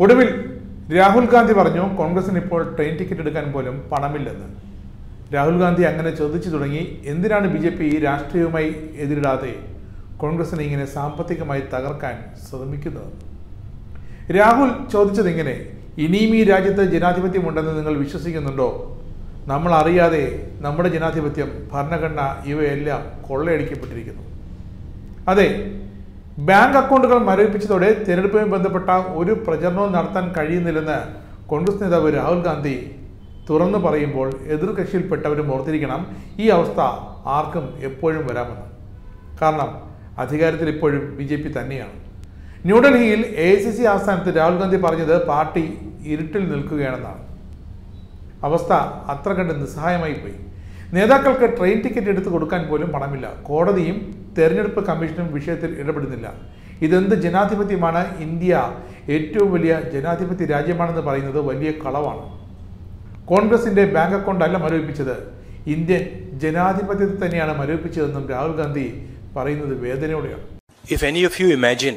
ഒടുവിൽ രാഹുൽ ഗാന്ധി പറഞ്ഞു കോൺഗ്രസിന് ഇപ്പോൾ ട്രെയിൻ ടിക്കറ്റ് എടുക്കാൻ പോലും പണമില്ലെന്ന് രാഹുൽ ഗാന്ധി അങ്ങനെ ചോദിച്ചു തുടങ്ങി എന്തിനാണ് ബി ജെ പി രാഷ്ട്രീയവുമായി എതിരിടാതെ കോൺഗ്രസിനെ ഇങ്ങനെ സാമ്പത്തികമായി തകർക്കാൻ ശ്രമിക്കുന്നത് രാഹുൽ ചോദിച്ചത് ഇങ്ങനെ ഇനിയും ഈ രാജ്യത്ത് ജനാധിപത്യമുണ്ടെന്ന് നിങ്ങൾ വിശ്വസിക്കുന്നുണ്ടോ നമ്മൾ അറിയാതെ നമ്മുടെ ജനാധിപത്യം ഭരണഘടന ഇവയെല്ലാം കൊള്ളയടിക്കപ്പെട്ടിരിക്കുന്നു അതെ ബാങ്ക് അക്കൗണ്ടുകൾ മരവിപ്പിച്ചതോടെ തിരഞ്ഞെടുപ്പുമായി ബന്ധപ്പെട്ട ഒരു പ്രചരണവും നടത്താൻ കഴിയുന്നില്ലെന്ന് കോൺഗ്രസ് നേതാവ് രാഹുൽ ഗാന്ധി തുറന്നു പറയുമ്പോൾ എതിർകക്ഷിയിൽപ്പെട്ടവരും ഓർത്തിരിക്കണം ഈ അവസ്ഥ ആർക്കും എപ്പോഴും വരാമെന്ന് കാരണം അധികാരത്തിൽ ഇപ്പോഴും ബി ജെ പി തന്നെയാണ് ന്യൂഡൽഹിയിൽ എ ഐ സി സി ആസ്ഥാനത്ത് രാഹുൽ ഗാന്ധി പറഞ്ഞത് പാർട്ടി ഇരുട്ടിൽ നിൽക്കുകയാണെന്നാണ് അവസ്ഥ അത്ര കണ്ട് നിസ്സഹായമായി പോയി നേതാക്കൾക്ക് ട്രെയിൻ ടിക്കറ്റ് എടുത്ത് കൊടുക്കാൻ പോലും പണമില്ല കോടതിയും തെരഞ്ഞെടുപ്പ് കമ്മീഷനും വിഷയത്തിൽ ഇടപെടുന്നില്ല ഇതെന്ത് ജനാധിപത്യമാണ് ഇന്ത്യ ഏറ്റവും വലിയ ജനാധിപത്യ രാജ്യമാണെന്ന് പറയുന്നത് വലിയ കളവാണ് കോൺഗ്രസിന്റെ ബാങ്ക് അക്കൗണ്ട് അല്ല മരവിപ്പിച്ചത് ഇന്ത്യൻ ജനാധിപത്യത്തെ തന്നെയാണ് മരവിപ്പിച്ചതെന്നും രാഹുൽ ഗാന്ധി പറയുന്നത് വേദനയോടെയാണ് If any of you imagine,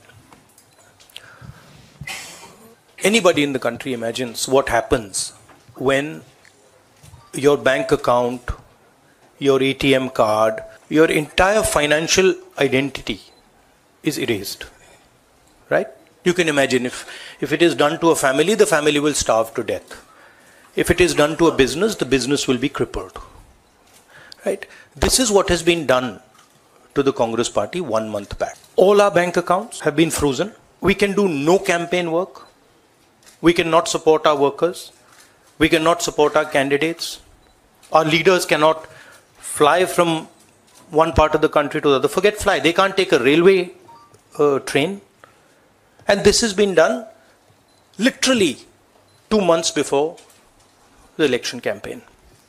anybody in the country imagines what happens when your bank account, your ATM card, your entire financial identity is erased. Right? You can imagine if, if it is done to a family, the family will starve to death. If it is done to a business, the business will be crippled. Right? This is what has been done to the Congress party one month back. All our bank accounts have been frozen. We can do no campaign work. We cannot support our workers. We cannot support our candidates. Our leaders cannot fly from one part of the country to the other. Forget fly, they can't take a railway uh, train. And this has been done literally two months before the election campaign.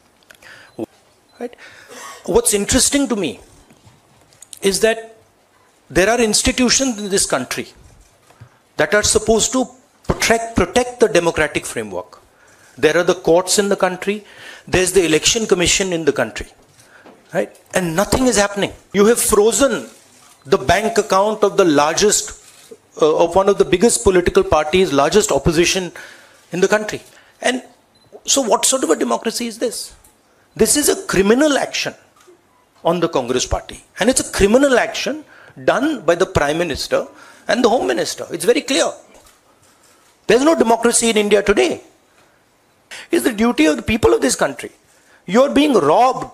Right? What's interesting to me is that there are institutions in this country that are supposed to protect, protect the democratic framework. There are the courts in the country, there's the election commission in the country, right? And nothing is happening. You have frozen the bank account of the largest, uh, of one of the biggest political parties, largest opposition in the country. And so, what sort of a democracy is this? This is a criminal action on the Congress party. And it's a criminal action done by the Prime Minister and the Home Minister. It's very clear. There's no democracy in India today. It's the duty of the people of this country. You're being robbed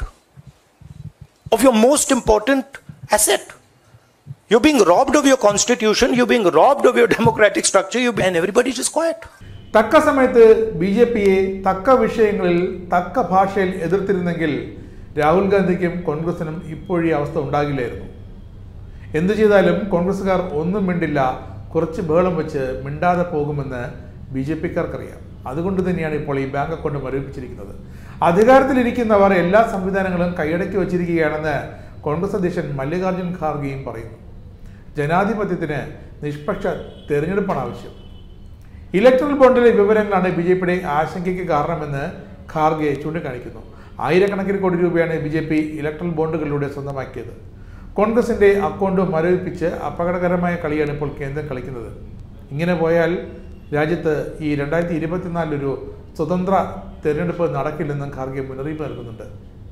of your most important asset. You're being robbed of your constitution, you're being robbed of your democratic structure, you and everybody's just quiet. തക്ക സമയത്ത് B J പിയെ തക്ക വിഷയങ്ങളിൽ തക്ക ഭാഷയിൽ എതിർത്തിരുന്നെങ്കിൽ രാഹുൽ ഗാന്ധിക്കും കോൺഗ്രസിനും ഇപ്പോഴീ അവസ്ഥ ഉണ്ടാകില്ലായിരുന്നു എന്തു ചെയ്താലും കോൺഗ്രസ്സുകാർ ഒന്നും മിണ്ടില്ല കുറച്ച് ബഹളം വെച്ച് മിണ്ടാതെ പോകുമെന്ന് ബി ജെ പിക്കാർക്കറിയാം അതുകൊണ്ട് തന്നെയാണ് ഇപ്പോൾ ഈ ബാങ്ക് അക്കൗണ്ട് മരവിപ്പിച്ചിരിക്കുന്നത് അധികാരത്തിലിരിക്കുന്നവർ എല്ലാ സംവിധാനങ്ങളും കൈയടക്കി വച്ചിരിക്കുകയാണെന്ന് കോൺഗ്രസ് അധ്യക്ഷൻ മല്ലികാർജ്ജുൻ ഖാർഗെയും പറയുന്നു ജനാധിപത്യത്തിന് നിഷ്പക്ഷ തെരഞ്ഞെടുപ്പാണ് ആവശ്യം ഇലക്ട്രൽ ബോണ്ടിലെ വിവരങ്ങളാണ് ബി ജെ പിയുടെ ആശങ്കയ്ക്ക് കാരണമെന്ന് ഖാർഗെ ചൂണ്ടിക്കാണിക്കുന്നു ആയിരക്കണക്കിന് കോടി രൂപയാണ് ബി ജെ പി ഇലക്ട്രൽ ബോണ്ടുകളിലൂടെ സ്വന്തമാക്കിയത് കോൺഗ്രസിന്റെ അക്കൗണ്ട് മരവിപ്പിച്ച് അപകടകരമായ കളിയാണ് ഇപ്പോൾ കേന്ദ്രം കളിക്കുന്നത് ഇങ്ങനെ പോയാൽ രാജ്യത്ത് ഈ രണ്ടായിരത്തി ഇരുപത്തിനാലിലൊരു സ്വതന്ത്ര തെരഞ്ഞെടുപ്പ് നടക്കില്ലെന്നും ഖാർഗെ മുന്നറിയിപ്പ് നൽകുന്നുണ്ട്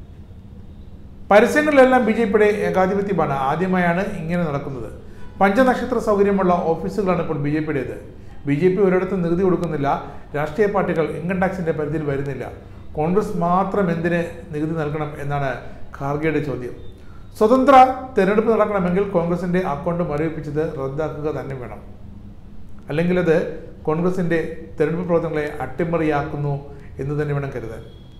പരസ്യങ്ങളിലെല്ലാം ബി ജെ പിയുടെ ഏകാധിപത്യമാണ് ആദ്യമായാണ് ഇങ്ങനെ നടക്കുന്നത് പഞ്ചനക്ഷത്ര സൗകര്യമുള്ള ഓഫീസുകളാണ് ഇപ്പോൾ ബി ജെ പിയുടേത് ബി ജെ പി ഒരിടത്തും നികുതി കൊടുക്കുന്നില്ല രാഷ്ട്രീയ പാർട്ടികൾ ഇൻകം ടാക്സിന്റെ പരിധിയിൽ വരുന്നില്ല കോൺഗ്രസ് മാത്രം എന്തിന് നികുതി നൽകണം എന്നാണ് ഖാർഗെയുടെ ചോദ്യം സ്വതന്ത്ര തെരഞ്ഞെടുപ്പ് നടക്കണമെങ്കിൽ കോൺഗ്രസിന്റെ അക്കൗണ്ട് മരവിപ്പിച്ചത് റദ്ദാക്കുക തന്നെ വേണം അല്ലെങ്കിൽ അത് കോൺഗ്രസിന്റെ തെരഞ്ഞെടുപ്പ് പ്രവർത്തനങ്ങളെ അട്ടിമറിയാക്കുന്നു എന്ന് തന്നെ വേണം കരുതാൻ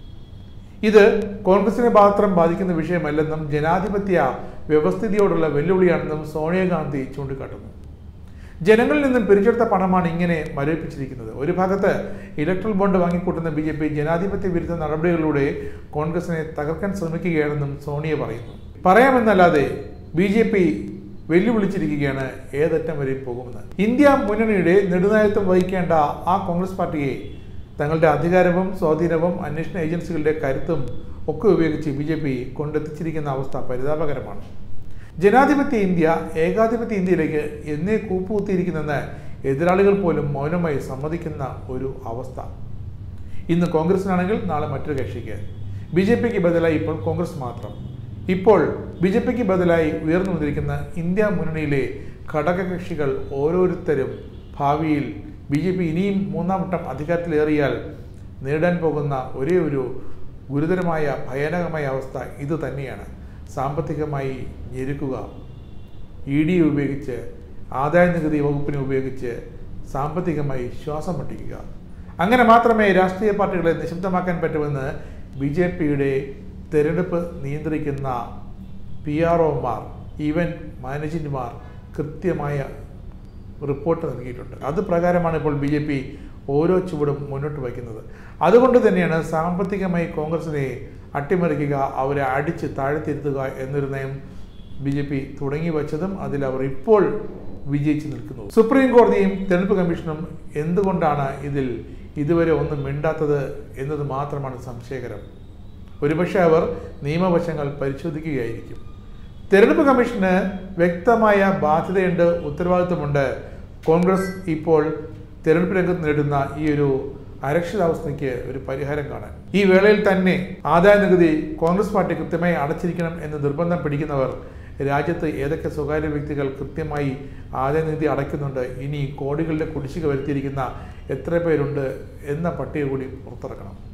ഇത് കോൺഗ്രസിനെ മാത്രം ബാധിക്കുന്ന വിഷയമല്ലെന്നും ജനാധിപത്യ വ്യവസ്ഥിതിയോടുള്ള വെല്ലുവിളിയാണെന്നും സോണിയാഗാന്ധി ചൂണ്ടിക്കാട്ടുന്നു ജനങ്ങളിൽ നിന്നും പിരിച്ചെടുത്ത പണമാണ് ഇങ്ങനെ മരവിപ്പിച്ചിരിക്കുന്നത് ഒരു ഭാഗത്ത് ഇലക്ട്രൽ ബോണ്ട് വാങ്ങിക്കൂട്ടുന്ന ബി ജെ പി ജനാധിപത്യ വിരുദ്ധ നടപടികളിലൂടെ കോൺഗ്രസിനെ തകർക്കാൻ ശ്രമിക്കുകയാണെന്നും സോണിയ പറയുന്നു പറയാമെന്നല്ലാതെ ബി ജെ പി വെല്ലുവിളിച്ചിരിക്കുകയാണ് ഏതറ്റം വരെ പോകുമെന്ന് ഇന്ത്യ മുന്നണിയുടെ നെടുനായത്വം വഹിക്കേണ്ട ആ കോൺഗ്രസ് പാർട്ടിയെ തങ്ങളുടെ അധികാരവും സ്വാധീനവും അന്വേഷണ ഏജൻസികളുടെ കരുത്തും ഒക്കെ ഉപയോഗിച്ച് ബി ജെ പി കൊണ്ടെത്തിച്ചിരിക്കുന്ന അവസ്ഥ പരിതാപകരമാണ് ജനാധിപത്യ ഇന്ത്യ ഏകാധിപത്യ ഇന്ത്യയിലേക്ക് എന്നേ കൂപ്പുകുത്തിയിരിക്കുന്നെന്ന് എതിരാളികൾ പോലും മൗനമായി സമ്മതിക്കുന്ന ഒരു അവസ്ഥ ഇന്ന് കോൺഗ്രസിനാണെങ്കിൽ നാളെ മറ്റൊരു കക്ഷിക്ക് ബി ജെ പിക്ക് ബദലായി ഇപ്പോൾ കോൺഗ്രസ് മാത്രം ഇപ്പോൾ ബി ജെ പിക്ക് ബദലായി ഉയർന്നു വന്നിരിക്കുന്ന ഇന്ത്യ മുന്നണിയിലെ ഘടകകക്ഷികൾ ഓരോരുത്തരും ഭാവിയിൽ ബി ജെ പി ഇനിയും മൂന്നാം വട്ടം അധികാരത്തിലേറിയാൽ നേടാൻ പോകുന്ന ഒരേ ഒരു ഗുരുതരമായ ഭയാനകമായ അവസ്ഥ ഇത് തന്നെയാണ് സാമ്പത്തികമായി ഞെരുക്കുക ഇ ഡി ഉപയോഗിച്ച് ആദായ നികുതി വകുപ്പിനെ ഉപയോഗിച്ച് സാമ്പത്തികമായി ശ്വാസം മുട്ടിക്കുക അങ്ങനെ മാത്രമേ രാഷ്ട്രീയ പാർട്ടികളെ നിശബ്ദമാക്കാൻ പറ്റുമെന്ന് ബി ജെ പിയുടെ തെരഞ്ഞെടുപ്പ് നിയന്ത്രിക്കുന്ന പി ആർ ഒമാർ ഈവൻറ്റ് മാനേജന്റുമാർ കൃത്യമായ റിപ്പോർട്ട് നൽകിയിട്ടുണ്ട് അത് പ്രകാരമാണ് ഇപ്പോൾ ബി ജെ പി ഓരോ ചുവടും മുന്നോട്ട് വയ്ക്കുന്നത് അതുകൊണ്ട് തന്നെയാണ് സാമ്പത്തികമായി കോൺഗ്രസിനെ അട്ടിമറിക്കുക അവരെ അടിച്ച് താഴ്ത്തിരുത്തുക എന്നൊരു നയം ബി ജെ പി തുടങ്ങി വച്ചതും അതിൽ അവർ ഇപ്പോൾ വിജയിച്ചു നിൽക്കുന്നു സുപ്രീം കോടതിയും തെരഞ്ഞെടുപ്പ് കമ്മീഷനും എന്തുകൊണ്ടാണ് ഇതിൽ ഇതുവരെ ഒന്നും മിണ്ടാത്തത് എന്നത് മാത്രമാണ് സംശയകരം ഒരുപക്ഷെ അവർ നിയമവശങ്ങൾ പരിശോധിക്കുകയായിരിക്കും തെരഞ്ഞെടുപ്പ് കമ്മീഷന് വ്യക്തമായ ബാധ്യതയുണ്ട് ഉത്തരവാദിത്വമുണ്ട് കോൺഗ്രസ് ഇപ്പോൾ തെരഞ്ഞെടുപ്പ് രംഗത്ത് നേടുന്ന ഈ ഒരു അരക്ഷിതാവസ്ഥയ്ക്ക് ഒരു പരിഹാരം കാണാൻ ഈ വേളയിൽ തന്നെ ആദായ നികുതി കോൺഗ്രസ് പാർട്ടി കൃത്യമായി അടച്ചിരിക്കണം എന്ന് നിർബന്ധം പിടിക്കുന്നവർ രാജ്യത്ത് ഏതൊക്കെ സ്വകാര്യ വ്യക്തികൾ കൃത്യമായി ആദായ നികുതി അടയ്ക്കുന്നുണ്ട് ഇനി കോടികളുടെ കുടിശ്ശിക വരുത്തിയിരിക്കുന്ന എത്ര പേരുണ്ട് എന്ന പട്ടിക കൂടി പുറത്തിറക്കണം